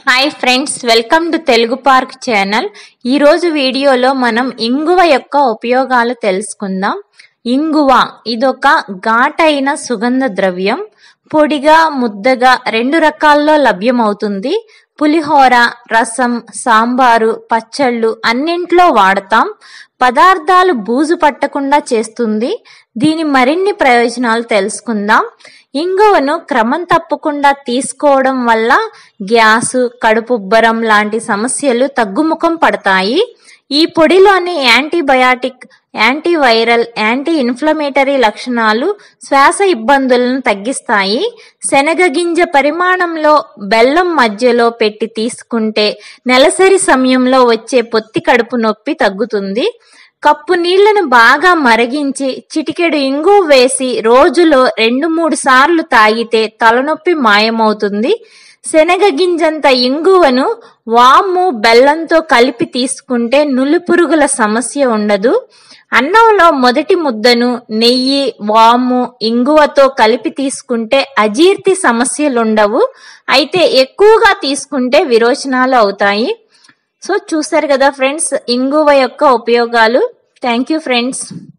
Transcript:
hi friends welcome to Telugu Park channel ఈరోజు వీడియోలో మనం ఇంగువ యొక్క ఉపయోగాలు తెలుసుకుందాం ఇంగువ ఇదొక ఘాటైన సుగంధ ద్రవ్యం పొడిగా ముద్దగా రెండు రకాల్లో లభ్యమవుతుంది పులిహోర రసం సాంబారు పచ్చళ్ళు అన్నింట్లో వాడతాం పదార్థాలు బూజు పట్టకుండా చేస్తుంది దీని మరిన్ని ప్రయోజనాలు తెలుసుకుందాం ఇంగువను క్రమం తప్పకుండా తీసుకోవడం వల్ల గ్యాసు కడుపుబ్బరం లాంటి సమస్యలు తగ్గుముఖం పడతాయి ఈ పొడిలోని యాంటీబయాటిక్ యాంటీవైరల్ యాంటీ ఇన్ఫ్లమేటరీ లక్షణాలు శ్వాస ఇబ్బందులను తగ్గిస్తాయి శనగ గింజ పరిమాణంలో బెల్లం మధ్యలో పెట్టి తీసుకుంటే నెలసరి సమయంలో వచ్చే పొత్తి కడుపు నొప్పి తగ్గుతుంది కప్పు నీళ్లను బాగా మరిగించి చిటికెడు ఇంగు వేసి రోజులో రెండు మూడు సార్లు తాగితే తలనొప్పి మాయమవుతుంది శనగ గింజంత ఇంగువను వాము బెల్లంతో కలిపి తీసుకుంటే నులిపురుగుల సమస్య ఉండదు అన్నంలో మొదటి ముద్దను నెయ్యి వాము ఇంగువతో కలిపి తీసుకుంటే అజీర్తి సమస్యలుండవు అయితే ఎక్కువగా తీసుకుంటే విరోచనాలు అవుతాయి సో చూసారు కదా ఫ్రెండ్స్ ఇంగువ యొక్క ఉపయోగాలు థ్యాంక్ యూ ఫ్రెండ్స్